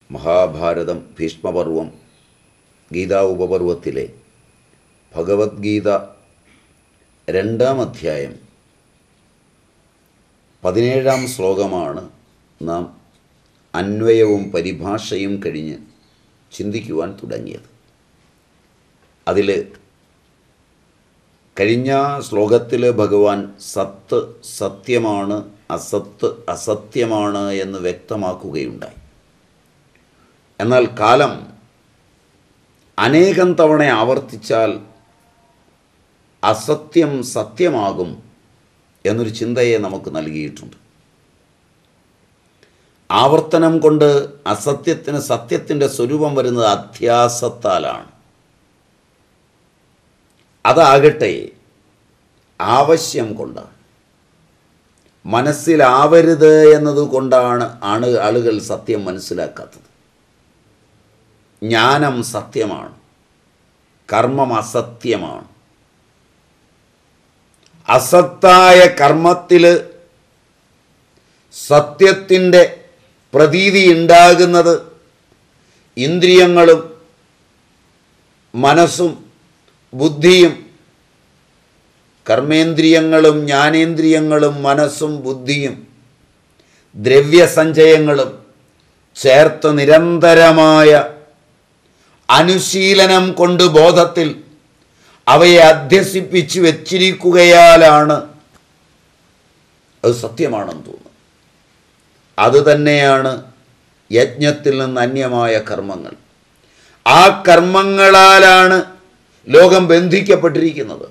മഹാഭാരതം ഭീഷ്മപർവം ഗീതാ ഉപപർവത്തിലെ ഭഗവത്ഗീത രണ്ടാം അധ്യായം പതിനേഴാം ശ്ലോകമാണ് നാം അന്വയവും പരിഭാഷയും കഴിഞ്ഞ് ചിന്തിക്കുവാൻ തുടങ്ങിയത് അതിൽ കഴിഞ്ഞ ശ്ലോകത്തിൽ ഭഗവാൻ സത്ത് സത്യമാണ് അസത്ത് അസത്യമാണ് എന്ന് വ്യക്തമാക്കുകയുണ്ടായി എന്നാൽ കാലം അനേകം തവണ ആവർത്തിച്ചാൽ അസത്യം സത്യമാകും എന്നൊരു ചിന്തയെ നമുക്ക് നൽകിയിട്ടുണ്ട് ആവർത്തനം കൊണ്ട് അസത്യത്തിന് സത്യത്തിൻ്റെ സ്വരൂപം വരുന്നത് അധ്യാസത്താലാണ് അതാകട്ടെ ആവശ്യം കൊണ്ടാണ് മനസ്സിലാവരുത് എന്നതുകൊണ്ടാണ് ആണ് ആളുകൾ സത്യം മനസ്സിലാക്കാത്തത് ജ്ഞാനം സത്യമാണ് കർമ്മം അസത്യമാണ് അസത്തായ കർമ്മത്തിൽ സത്യത്തിൻ്റെ പ്രതീതി ഉണ്ടാകുന്നത് ഇന്ദ്രിയങ്ങളും മനസ്സും ബുദ്ധിയും കർമ്മേന്ദ്രിയങ്ങളും ജ്ഞാനേന്ദ്രിയങ്ങളും മനസ്സും ബുദ്ധിയും ദ്രവ്യസഞ്ചയങ്ങളും ചേർത്ത് നിരന്തരമായ അനുശീലനം കൊണ്ട് ബോധത്തിൽ അവയെ അധ്യസിപ്പിച്ച് വെച്ചിരിക്കുകയാലാണ് അത് സത്യമാണെന്ന് തോന്നുന്നു അതുതന്നെയാണ് യജ്ഞത്തിൽ നിന്ന് അന്യമായ കർമ്മങ്ങൾ ആ കർമ്മങ്ങളാലാണ് ലോകം ബന്ധിക്കപ്പെട്ടിരിക്കുന്നത്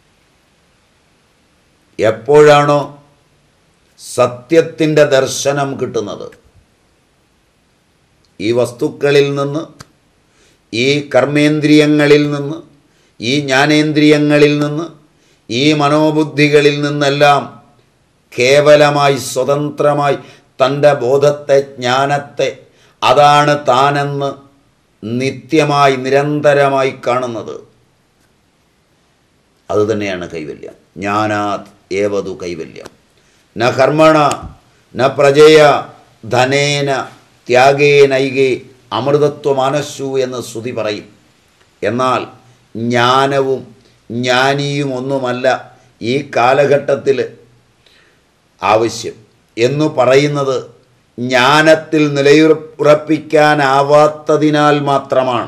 എപ്പോഴാണോ സത്യത്തിൻ്റെ ദർശനം കിട്ടുന്നത് ഈ വസ്തുക്കളിൽ നിന്ന് ഈ കർമ്മേന്ദ്രിയങ്ങളിൽ നിന്ന് ഈ ജ്ഞാനേന്ദ്രിയങ്ങളിൽ നിന്ന് ഈ മനോബുദ്ധികളിൽ നിന്നെല്ലാം കേവലമായി സ്വതന്ത്രമായി തൻ്റെ ബോധത്തെ ജ്ഞാനത്തെ അതാണ് താനെന്ന് നിത്യമായി നിരന്തരമായി കാണുന്നത് അതുതന്നെയാണ് കൈവല്യം ജ്ഞാനാത് ഏവതു കൈവല്യം ന കർമ്മണ ന പ്രജയ ധനേന ത്യാഗേനൈകേ അമൃതത്വമാനശു എന്ന് ശ്രുതി പറയും എന്നാൽ ജ്ഞാനവും ജ്ഞാനിയും ഒന്നുമല്ല ഈ കാലഘട്ടത്തിൽ ആവശ്യം എന്നു പറയുന്നത് ജ്ഞാനത്തിൽ നിലയുറപ്പിക്കാനാവാത്തതിനാൽ മാത്രമാണ്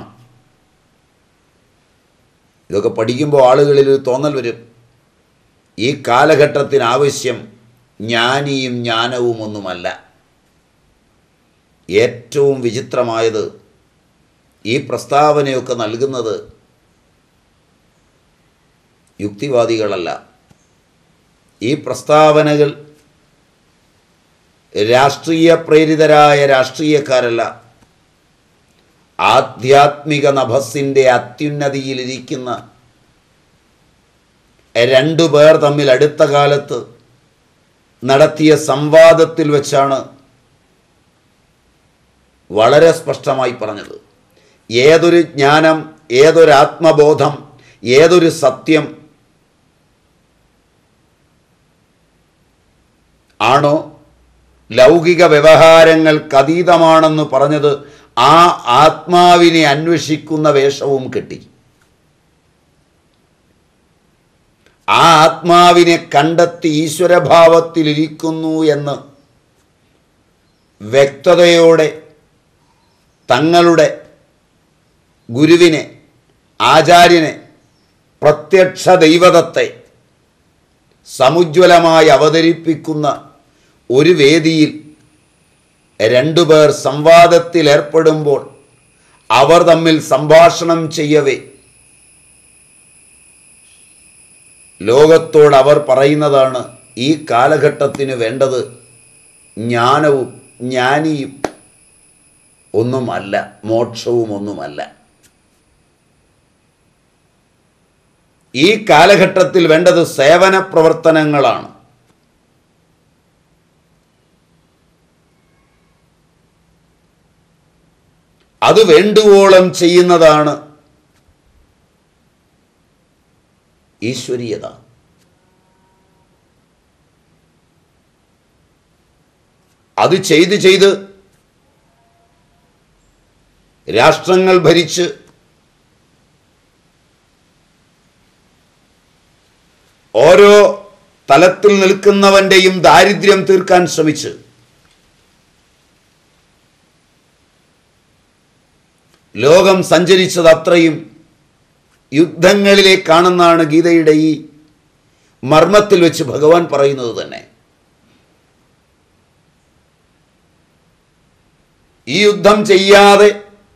ഇതൊക്കെ പഠിക്കുമ്പോൾ ആളുകളിൽ ഒരു തോന്നൽ വരും ഈ കാലഘട്ടത്തിന് ആവശ്യം ജ്ഞാനിയും ജ്ഞാനവും ഒന്നുമല്ല ഏറ്റവും വിചിത്രമായത് ഈ പ്രസ്താവനയൊക്കെ നൽകുന്നത് യുക്തിവാദികളല്ല ഈ പ്രസ്താവനകൾ രാഷ്ട്രീയ പ്രേരിതരായ രാഷ്ട്രീയക്കാരല്ല ആധ്യാത്മിക നഭസിൻ്റെ അത്യുന്നതിയിലിരിക്കുന്ന രണ്ടു പേർ തമ്മിൽ അടുത്ത കാലത്ത് നടത്തിയ സംവാദത്തിൽ വെച്ചാണ് വളരെ സ്പഷ്ടമായി പറഞ്ഞത് ഏതൊരു ജ്ഞാനം ഏതൊരു ആത്മബോധം ഏതൊരു സത്യം ആണോ ലൗകിക വ്യവഹാരങ്ങൾക്ക് അതീതമാണെന്ന് പറഞ്ഞത് ആ ആത്മാവിനെ അന്വേഷിക്കുന്ന വേഷവും കെട്ടി ആ ആത്മാവിനെ കണ്ടെത്തി ഈശ്വരഭാവത്തിലിരിക്കുന്നു എന്ന് വ്യക്തതയോടെ തങ്ങളുടെ ഗുരുവിനെ ആചാര്യനെ പ്രത്യക്ഷ ദൈവതത്തെ സമുജ്വലമായി അവതരിപ്പിക്കുന്ന ഒരു വേദിയിൽ രണ്ടുപേർ സംവാദത്തിൽ ഏർപ്പെടുമ്പോൾ അവർ തമ്മിൽ സംഭാഷണം ചെയ്യവേ ലോകത്തോട് അവർ പറയുന്നതാണ് ഈ കാലഘട്ടത്തിന് വേണ്ടത് ജ്ഞാനവും ജ്ഞാനിയും ഒന്നുമല്ല മോക്ഷവും ഒന്നുമല്ല ഈ കാലഘട്ടത്തിൽ വേണ്ടത് സേവന പ്രവർത്തനങ്ങളാണ് അത് വേണ്ടുവോളം ചെയ്യുന്നതാണ് ഈശ്വരീയത അത് ചെയ്ത് ചെയ്ത് രാഷ്ട്രങ്ങൾ ഭരിച്ച് ഓരോ തലത്തിൽ നിൽക്കുന്നവൻ്റെയും ദാരിദ്ര്യം തീർക്കാൻ ശ്രമിച്ച് ലോകം സഞ്ചരിച്ചത് അത്രയും യുദ്ധങ്ങളിലേക്കാണെന്നാണ് ഗീതയുടെ ഈ മർമ്മത്തിൽ വെച്ച് ഭഗവാൻ പറയുന്നത് തന്നെ ഈ യുദ്ധം ചെയ്യാതെ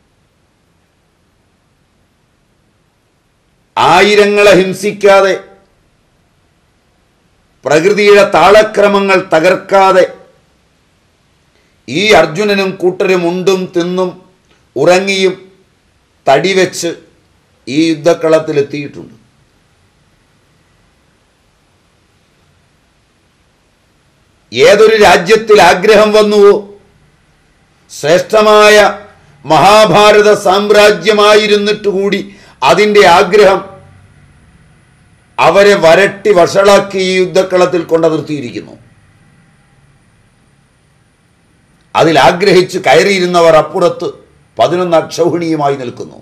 ആയിരങ്ങളെ ഹിംസിക്കാതെ പ്രകൃതിയുടെ താളക്രമങ്ങൾ തകർക്കാതെ ഈ അർജുനനും കൂട്ടരും ഉണ്ടും തിന്നും ഉറങ്ങിയും തടിവെച്ച് ഈ യുദ്ധക്കളത്തിലെത്തിയിട്ടുണ്ട് ഏതൊരു രാജ്യത്തിൽ ആഗ്രഹം വന്നുവോ ശ്രേഷ്ഠമായ മഹാഭാരത സാമ്രാജ്യമായിരുന്നിട്ട് കൂടി അതിൻ്റെ ആഗ്രഹം അവരെ വരട്ടി വഷളാക്കി ഈ യുദ്ധക്കളത്തിൽ കൊണ്ടു നിർത്തിയിരിക്കുന്നു അതിൽ ആഗ്രഹിച്ച് കയറിയിരുന്നവർ അപ്പുറത്ത് പതിനൊന്ന് അക്ഷൗഹിണിയുമായി നിൽക്കുന്നു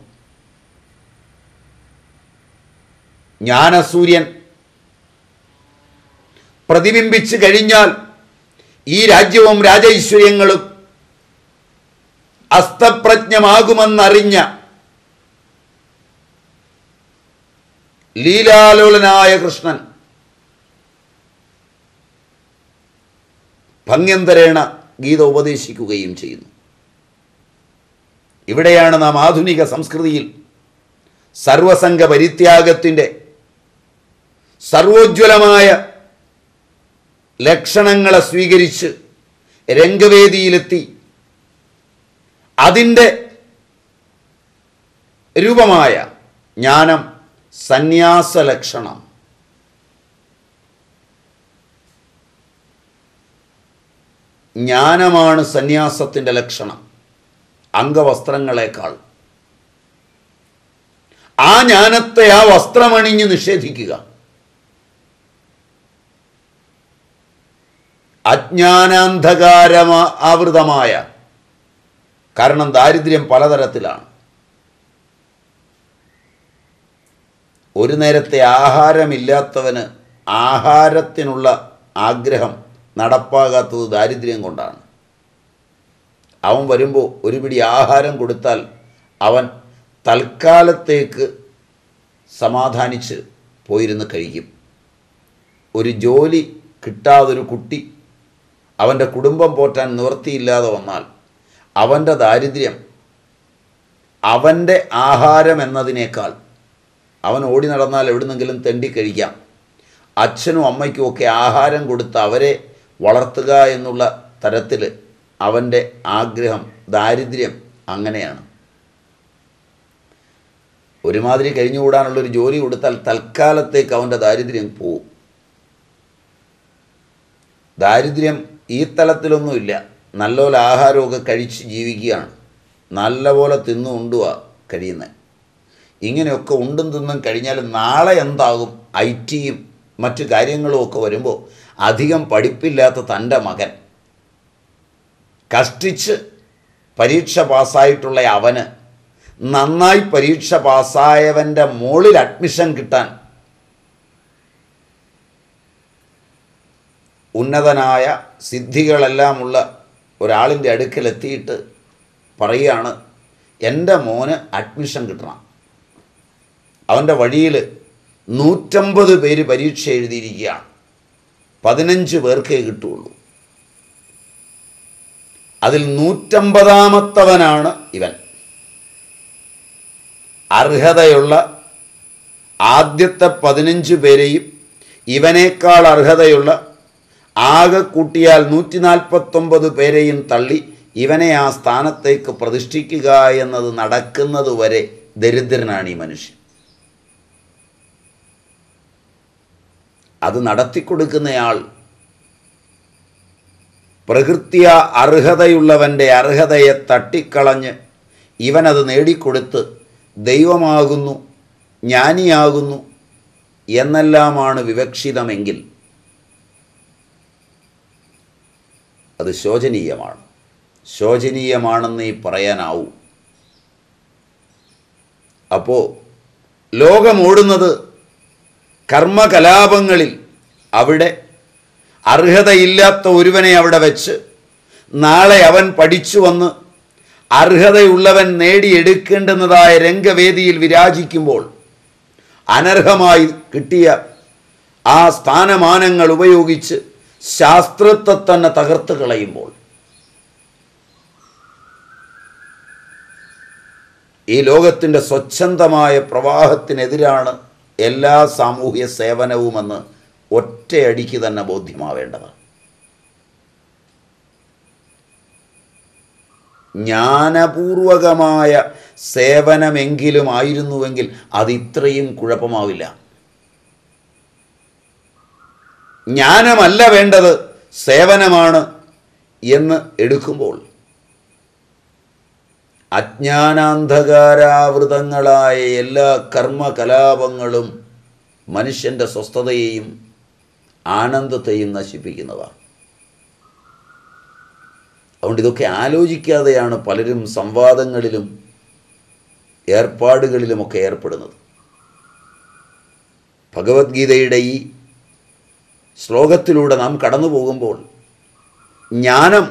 ജ്ഞാനസൂര്യൻ പ്രതിബിംബിച്ച് കഴിഞ്ഞാൽ ഈ രാജ്യവും രാജൈശ്വര്യങ്ങളും അസ്തപ്രജ്ഞമാകുമെന്നറിഞ്ഞ ലീലാലോലനായ കൃഷ്ണൻ ഭംഗ്യന്തരേണ ഗീത ഉപദേശിക്കുകയും ചെയ്യുന്നു ഇവിടെയാണ് നാം ആധുനിക സംസ്കൃതിയിൽ സർവസംഘ പരിത്യാഗത്തിൻ്റെ സർവോജ്വലമായ ലക്ഷണങ്ങളെ സ്വീകരിച്ച് രംഗവേദിയിലെത്തി അതിൻ്റെ രൂപമായ ജ്ഞാനം സന്യാസ ലക്ഷണം ജ്ഞാനമാണ് സന്യാസത്തിൻ്റെ ലക്ഷണം അംഗവസ്ത്രങ്ങളെക്കാൾ ആ ജ്ഞാനത്തെ ആ വസ്ത്രമണിഞ്ഞ് നിഷേധിക്കുക അജ്ഞാനാന്ധകാരമാ ആവൃതമായ കാരണം ദാരിദ്ര്യം പലതരത്തിലാണ് ഒരു നേരത്തെ ആഹാരമില്ലാത്തവന് ആഹാരത്തിനുള്ള ആഗ്രഹം നടപ്പാകാത്തത് ദാരിദ്ര്യം കൊണ്ടാണ് അവൻ വരുമ്പോൾ ഒരു പിടി ആഹാരം കൊടുത്താൽ അവൻ തൽക്കാലത്തേക്ക് സമാധാനിച്ച് പോയിരുന്ന് കഴിക്കും ഒരു ജോലി കിട്ടാതൊരു കുട്ടി അവൻ്റെ കുടുംബം പോറ്റാൻ നിവൃത്തിയില്ലാതെ വന്നാൽ അവൻ്റെ ദാരിദ്ര്യം അവൻ്റെ ആഹാരം എന്നതിനേക്കാൾ അവൻ ഓടി നടന്നാൽ എവിടുന്നെങ്കിലും തെണ്ടി കഴിക്കാം അച്ഛനും അമ്മയ്ക്കും ഒക്കെ ആഹാരം കൊടുത്ത് അവരെ വളർത്തുക എന്നുള്ള തരത്തിൽ അവൻ്റെ ആഗ്രഹം ദാരിദ്ര്യം അങ്ങനെയാണ് ഒരുമാതിരി കഴിഞ്ഞുകൂടാനുള്ളൊരു ജോലി കൊടുത്താൽ തൽക്കാലത്തേക്ക് അവൻ്റെ ദാരിദ്ര്യം പോവും ദാരിദ്ര്യം ഈ തലത്തിലൊന്നുമില്ല നല്ലപോലെ ആഹാരമൊക്കെ കഴിച്ച് ജീവിക്കുകയാണ് നല്ലപോലെ തിന്നു ഉണ്ടുവാ കഴിയുന്നത് ഇങ്ങനെയൊക്കെ ഉണ്ടും തിന്നും കഴിഞ്ഞാൽ നാളെ എന്താകും ഐ ടിയും മറ്റു കാര്യങ്ങളും ഒക്കെ വരുമ്പോൾ അധികം പഠിപ്പില്ലാത്ത തൻ്റെ മകൻ കഷ്ടിച്ച് പരീക്ഷ പാസ്സായിട്ടുള്ള അവന് നന്നായി പരീക്ഷ പാസ്സായവൻ്റെ മുകളിൽ അഡ്മിഷൻ കിട്ടാൻ ഉന്നതനായ സിദ്ധികളെല്ലാമുള്ള ഒരാളിൻ്റെ അടുക്കലെത്തിയിട്ട് പറയുകയാണ് എൻ്റെ മോന് അഡ്മിഷൻ കിട്ടണം അവൻ്റെ വഴിയിൽ നൂറ്റമ്പത് പേര് പരീക്ഷ എഴുതിയിരിക്കുകയാണ് പതിനഞ്ച് പേർക്കേ കിട്ടുള്ളൂ അതിൽ നൂറ്റമ്പതാമത്തവനാണ് ഇവൻ അർഹതയുള്ള ആദ്യത്തെ പതിനഞ്ച് പേരെയും ഇവനേക്കാൾ അർഹതയുള്ള ആകെ കൂട്ടിയാൽ നൂറ്റി നാൽപ്പത്തൊമ്പത് പേരെയും തള്ളി ഇവനെ ആ സ്ഥാനത്തേക്ക് പ്രതിഷ്ഠിക്കുക എന്നത് നടക്കുന്നത് വരെ ദരിദ്രനാണ് ഈ മനുഷ്യൻ അത് നടത്തിക്കൊടുക്കുന്നയാൾ പ്രകൃത്യ അർഹതയുള്ളവൻ്റെ അർഹതയെ തട്ടിക്കളഞ്ഞ് ഇവനത് നേടിക്കൊടുത്ത് ദൈവമാകുന്നു ജ്ഞാനിയാകുന്നു എന്നെല്ലാമാണ് വിവക്ഷിതമെങ്കിൽ അത് ശോചനീയമാണ് ശോചനീയമാണെന്നേ പറയാനാവൂ അപ്പോൾ ലോകമോടുന്നത് കർമ്മകലാപങ്ങളിൽ അവിടെ അർഹതയില്ലാത്ത ഒരുവനെ അവിടെ വെച്ച് നാളെ അവൻ പഠിച്ചു വന്ന് അർഹതയുള്ളവൻ നേടിയെടുക്കേണ്ടുന്നതായ രംഗവേദിയിൽ വിരാജിക്കുമ്പോൾ അനർഹമായി കിട്ടിയ ആ സ്ഥാനമാനങ്ങൾ ഉപയോഗിച്ച് ശാസ്ത്രത്തെ തന്നെ തകർത്ത് കളയുമ്പോൾ ഈ ലോകത്തിൻ്റെ സ്വച്ഛന്തമായ പ്രവാഹത്തിനെതിരാണ് എല്ലാ സാമൂഹ്യ സേവനവുമെന്ന് ഒറ്റയടിക്ക് തന്നെ ബോധ്യമാവേണ്ടതാണ് ജ്ഞാനപൂർവകമായ സേവനമെങ്കിലും ആയിരുന്നുവെങ്കിൽ അത് ഇത്രയും കുഴപ്പമാവില്ല ജ്ഞാനമല്ല വേണ്ടത് സേവനമാണ് എന്ന് എടുക്കുമ്പോൾ അജ്ഞാനാന്ധകാരാവൃതങ്ങളായ എല്ലാ കർമ്മകലാപങ്ങളും മനുഷ്യൻ്റെ സ്വസ്ഥതയെയും ആനന്ദത്തെയും നശിപ്പിക്കുന്നതാണ് അതുകൊണ്ട് ഇതൊക്കെ ആലോചിക്കാതെയാണ് പലരും സംവാദങ്ങളിലും ഏർപ്പാടുകളിലുമൊക്കെ ഏർപ്പെടുന്നത് ഭഗവത്ഗീതയുടെ ഈ ശ്ലോകത്തിലൂടെ നാം കടന്നു പോകുമ്പോൾ ജ്ഞാനം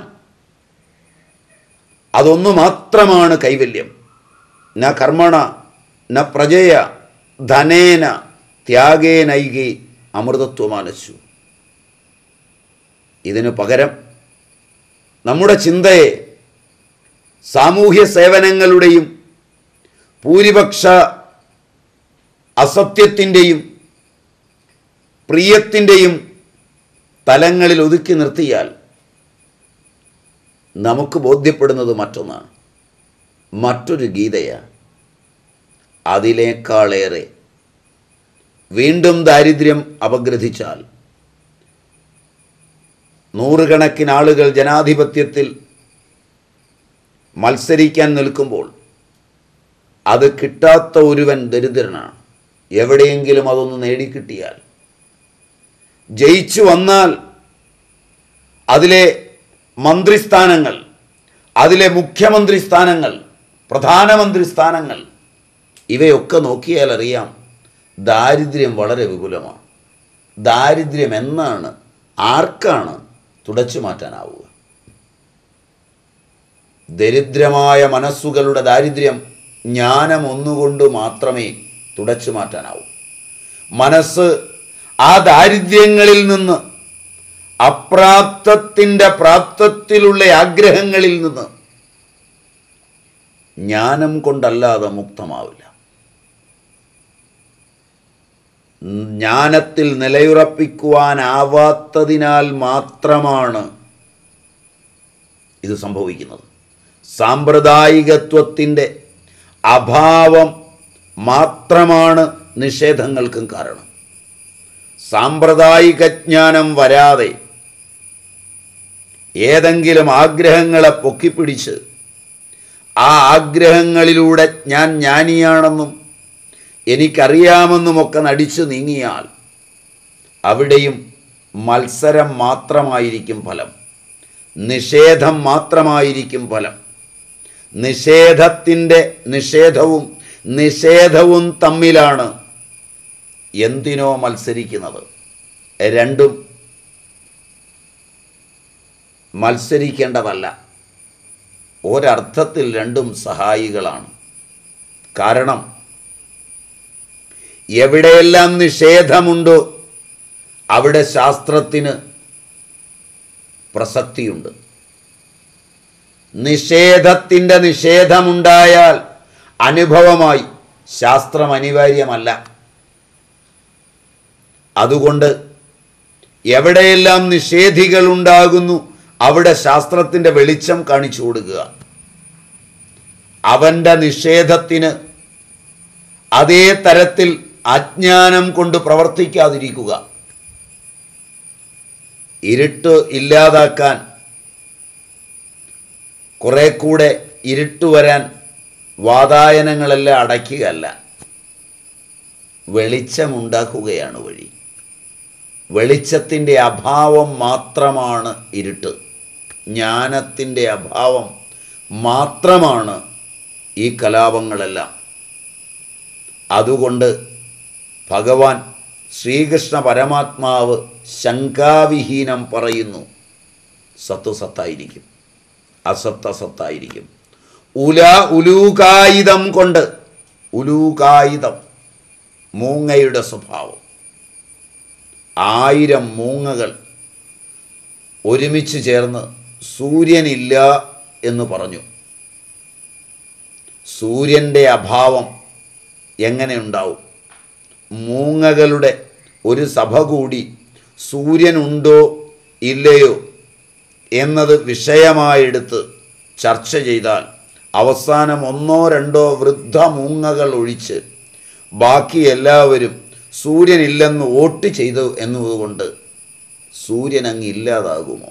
അതൊന്നു മാത്രമാണ് കൈവല്യം ന കർമ്മണ ന പ്രജയ ധനേന ത്യാഗേനൈകി അമൃതത്വമാനച്ചു ഇതിനു പകരം നമ്മുടെ ചിന്തയെ സാമൂഹ്യ സേവനങ്ങളുടെയും ഭൂരിപക്ഷ അസത്യത്തിൻ്റെയും പ്രിയത്തിൻ്റെയും തലങ്ങളിൽ ഒതുക്കി നിർത്തിയാൽ നമുക്ക് ബോധ്യപ്പെടുന്നത് മറ്റൊന്നാണ് മറ്റൊരു ഗീതയാണ് അതിനേക്കാളേറെ വീണ്ടും ദാരിദ്ര്യം അപഗ്രഥിച്ചാൽ നൂറുകണക്കിന് ആളുകൾ ജനാധിപത്യത്തിൽ മത്സരിക്കാൻ നിൽക്കുമ്പോൾ അത് കിട്ടാത്ത ഒരുവൻ ദരിദ്രനാണ് എവിടെയെങ്കിലും അതൊന്ന് നേടിക്കിട്ടിയാൽ ജയിച്ചു വന്നാൽ അതിലെ മന്ത്രിസ്ഥാനങ്ങൾ അതിലെ മുഖ്യമന്ത്രി സ്ഥാനങ്ങൾ പ്രധാനമന്ത്രി സ്ഥാനങ്ങൾ ഇവയൊക്കെ നോക്കിയാൽ അറിയാം ദാരിദ്ര്യം വളരെ വിപുലമാണ് ദാരിദ്ര്യം എന്നാണ് ആർക്കാണ് തുടച്ചു മാറ്റാനാവുക ദരിദ്രമായ മനസ്സുകളുടെ ദാരിദ്ര്യം ജ്ഞാനം ഒന്നുകൊണ്ട് മാത്രമേ തുടച്ചു മാറ്റാനാവൂ മനസ്സ് ആ ദാരിദ്ര്യങ്ങളിൽ നിന്ന് അപ്രാപ്തത്തിൻ്റെ പ്രാപ്തത്തിലുള്ള ആഗ്രഹങ്ങളിൽ നിന്ന് ജ്ഞാനം കൊണ്ടല്ലാതെ മുക്തമാവില്ല ജ്ഞാനത്തിൽ നിലയുറപ്പിക്കുവാനാവാത്തതിനാൽ മാത്രമാണ് ഇത് സംഭവിക്കുന്നത് സാമ്പ്രദായികത്വത്തിൻ്റെ അഭാവം മാത്രമാണ് നിഷേധങ്ങൾക്കും കാരണം സാമ്പ്രദായിക ജ്ഞാനം വരാതെ ഏതെങ്കിലും ആഗ്രഹങ്ങളെ പൊക്കിപ്പിടിച്ച് ആ ആഗ്രഹങ്ങളിലൂടെ ഞാൻ ജ്ഞാനിയാണെന്നും എനിക്കറിയാമെന്നുമൊക്കെ നടിച്ചു നീങ്ങിയാൽ അവിടെയും മത്സരം മാത്രമായിരിക്കും ഫലം നിഷേധം മാത്രമായിരിക്കും ഫലം നിഷേധത്തിൻ്റെ നിഷേധവും നിഷേധവും തമ്മിലാണ് എന്തിനോ മത്സരിക്കുന്നത് രണ്ടും മത്സരിക്കേണ്ടതല്ല ഒരർത്ഥത്തിൽ രണ്ടും സഹായികളാണ് കാരണം എവിടെയെല്ലാം നിഷേധമുണ്ടോ അവിടെ ശാസ്ത്രത്തിന് പ്രസക്തിയുണ്ട് നിഷേധത്തിൻ്റെ നിഷേധമുണ്ടായാൽ അനുഭവമായി ശാസ്ത്രം അനിവാര്യമല്ല അതുകൊണ്ട് എവിടെയെല്ലാം നിഷേധികൾ ഉണ്ടാകുന്നു അവിടെ ശാസ്ത്രത്തിൻ്റെ വെളിച്ചം കാണിച്ചു കൊടുക്കുക അവൻ്റെ നിഷേധത്തിന് അതേ തരത്തിൽ അജ്ഞാനം കൊണ്ട് പ്രവർത്തിക്കാതിരിക്കുക ഇരുട്ട് ഇല്ലാതാക്കാൻ കുറെ കൂടെ ഇരുട്ട് വരാൻ വാതായനങ്ങളെല്ലാം അടയ്ക്കുകയല്ല വെളിച്ചമുണ്ടാക്കുകയാണ് വഴി വെളിച്ചത്തിൻ്റെ അഭാവം മാത്രമാണ് ഇരുട്ട് ജ്ഞാനത്തിൻ്റെ അഭാവം മാത്രമാണ് ഈ കലാപങ്ങളെല്ലാം അതുകൊണ്ട് ഭഗവാൻ ശ്രീകൃഷ്ണ പരമാത്മാവ് ശങ്കാവിഹീനം പറയുന്നു സത്ത് സത്തായിരിക്കും അസത്ത് അസത്തായിരിക്കും ഉല ഉലൂകായുധം കൊണ്ട് ഉലൂകായുധം മൂങ്ങയുടെ സ്വഭാവം ആയിരം മൂങ്ങകൾ ഒരുമിച്ച് ചേർന്ന് സൂര്യനില്ല എന്ന് പറഞ്ഞു സൂര്യൻ്റെ അഭാവം എങ്ങനെ ഉണ്ടാവും മൂങ്ങകളുടെ ഒരു സഭ കൂടി സൂര്യനുണ്ടോ ഇല്ലയോ എന്നത് വിഷയമായെടുത്ത് ചർച്ച ചെയ്താൽ അവസാനം ഒന്നോ രണ്ടോ വൃദ്ധ മൂങ്ങകൾ ഒഴിച്ച് ബാക്കി എല്ലാവരും സൂര്യനില്ലെന്ന് വോട്ട് ചെയ്തു എന്നതുകൊണ്ട് സൂര്യൻ അങ്ങ് ഇല്ലാതാകുമോ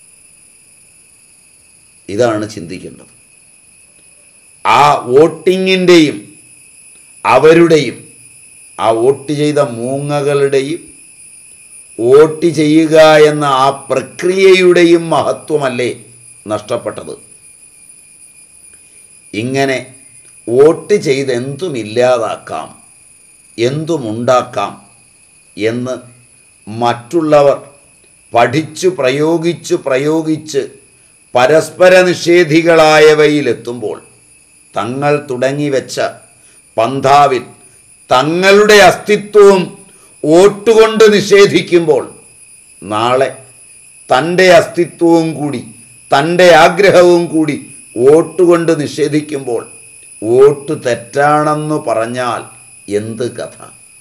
ഇതാണ് ചിന്തിക്കേണ്ടത് ആ വോട്ടിങ്ങിൻ്റെയും അവരുടെയും ആ വോട്ട് ചെയ്ത മൂങ്ങകളുടെയും വോട്ട് ചെയ്യുക എന്ന ആ പ്രക്രിയയുടെയും മഹത്വമല്ലേ നഷ്ടപ്പെട്ടത് ഇങ്ങനെ വോട്ട് ചെയ്ത് എന്തും ഇല്ലാതാക്കാം എന്തുമുണ്ടാക്കാം എന്ന് മറ്റുള്ളവർ പഠിച്ചു പ്രയോഗിച്ചു പ്രയോഗിച്ച് പരസ്പര നിഷേധികളായവയിലെത്തുമ്പോൾ തങ്ങൾ തുടങ്ങിവെച്ച പന്ഥാവിൽ തങ്ങളുടെ അസ്തിത്വവും വോട്ടുകൊണ്ട് നിഷേധിക്കുമ്പോൾ നാളെ തൻ്റെ അസ്തിത്വവും കൂടി തൻ്റെ ആഗ്രഹവും കൂടി വോട്ടുകൊണ്ട് നിഷേധിക്കുമ്പോൾ വോട്ട് തെറ്റാണെന്ന് പറഞ്ഞാൽ എന്ത് കഥ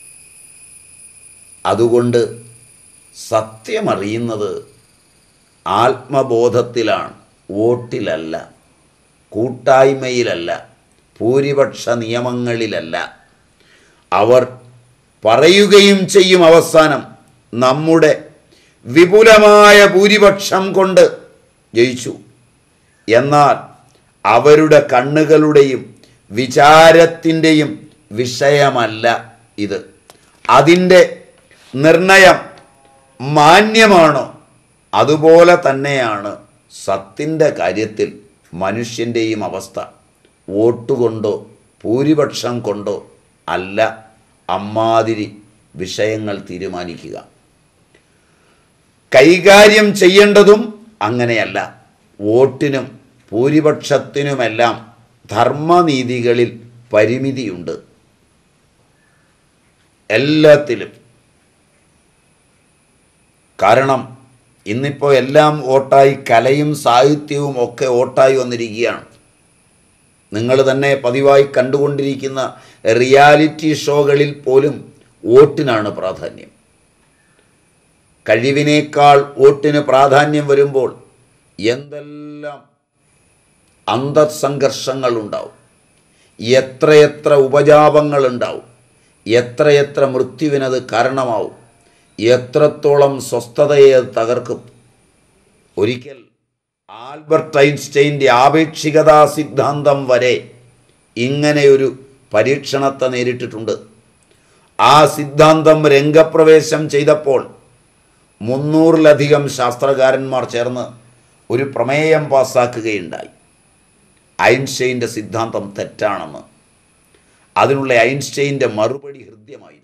അതുകൊണ്ട് സത്യമറിയുന്നത് ആത്മബോധത്തിലാണ് വോട്ടിലല്ല കൂട്ടായ്മയിലല്ല ഭൂരിപക്ഷ നിയമങ്ങളിലല്ല അവർ പറയുകയും ചെയ്യും അവസാനം നമ്മുടെ വിപുലമായ ഭൂരിപക്ഷം കൊണ്ട് ജയിച്ചു എന്നാൽ അവരുടെ കണ്ണുകളുടെയും വിചാരത്തിൻ്റെയും വിഷയമല്ല ഇത് അതിൻ്റെ നിർണയം മാന്യമാണോ അതുപോലെ തന്നെയാണ് സത്തിൻ്റെ കാര്യത്തിൽ മനുഷ്യൻ്റെയും അവസ്ഥ വോട്ടുകൊണ്ടോ ഭൂരിപക്ഷം കൊണ്ടോ അല്ല അമ്മാതിരി വിഷയങ്ങൾ തീരുമാനിക്കുക കൈകാര്യം ചെയ്യേണ്ടതും അങ്ങനെയല്ല വോട്ടിനും ഭൂരിപക്ഷത്തിനുമെല്ലാം ധർമ്മനീതികളിൽ പരിമിതിയുണ്ട് എല്ലാത്തിലും കാരണം ഇന്നിപ്പോൾ എല്ലാം വോട്ടായി കലയും സാഹിത്യവും ഒക്കെ വോട്ടായി വന്നിരിക്കുകയാണ് നിങ്ങൾ തന്നെ പതിവായി കണ്ടുകൊണ്ടിരിക്കുന്ന റിയാലിറ്റി ഷോകളിൽ പോലും വോട്ടിനാണ് പ്രാധാന്യം കഴിവിനേക്കാൾ വോട്ടിന് പ്രാധാന്യം വരുമ്പോൾ എന്തെല്ലാം അന്തർസംഘർഷങ്ങളുണ്ടാവും എത്രയെത്ര ഉപജാപങ്ങളുണ്ടാവും എത്രയെത്ര മൃത്യുവിനത് കാരണമാവും എത്രത്തോളം സ്വസ്ഥതയെ അത് തകർക്കും ഒരിക്കൽ ആൽബർട്ട് ഐൻസ്റ്റൈൻ്റെ ആപേക്ഷികതാ സിദ്ധാന്തം വരെ ഇങ്ങനെയൊരു പരീക്ഷണത്തെ നേരിട്ടിട്ടുണ്ട് ആ സിദ്ധാന്തം രംഗപ്രവേശം ചെയ്തപ്പോൾ മുന്നൂറിലധികം ശാസ്ത്രകാരന്മാർ ചേർന്ന് ഒരു പ്രമേയം പാസ്സാക്കുകയുണ്ടായി ഐൻസ്റ്റൈൻ്റെ സിദ്ധാന്തം തെറ്റാണെന്ന് അതിനുള്ള ഐൻസ്റ്റൈൻ്റെ മറുപടി ഹൃദ്യമായിരുന്നു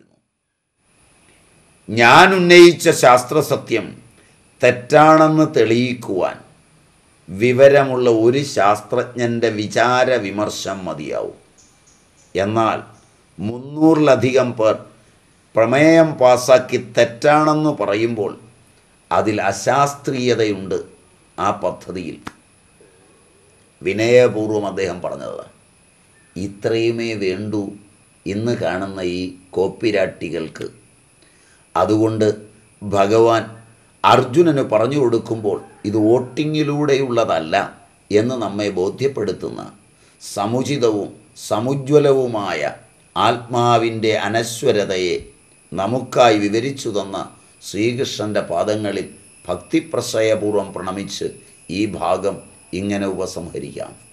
ഞാൻ ഉന്നയിച്ച ശാസ്ത്രസത്യം തെറ്റാണെന്ന് തെളിയിക്കുവാൻ വിവരമുള്ള ഒരു ശാസ്ത്രജ്ഞൻ്റെ വിചാര വിമർശം മതിയാവും എന്നാൽ മുന്നൂറിലധികം പേർ പ്രമേയം പാസാക്കി തെറ്റാണെന്ന് പറയുമ്പോൾ അതിൽ അശാസ്ത്രീയതയുണ്ട് ആ പദ്ധതിയിൽ വിനയപൂർവം അദ്ദേഹം പറഞ്ഞത് ഇത്രയുമേ വേണ്ടൂ ഇന്ന് കാണുന്ന ഈ കോപ്പിരാട്ടികൾക്ക് അതുകൊണ്ട് ഭഗവാൻ അർജുനന് പറഞ്ഞു കൊടുക്കുമ്പോൾ ഇത് വോട്ടിങ്ങിലൂടെയുള്ളതല്ല എന്ന് നമ്മെ ബോധ്യപ്പെടുത്തുന്ന സമുചിതവും സമുജ്വലവുമായ ആത്മാവിൻ്റെ അനശ്വരതയെ നമുക്കായി വിവരിച്ചു തന്ന ശ്രീകൃഷ്ണൻ്റെ പാദങ്ങളിൽ ഭക്തിപ്രശ്രയപൂർവം പ്രണമിച്ച് ഈ ഭാഗം ഇങ്ങനെ ഉപസംഹരിക്കാം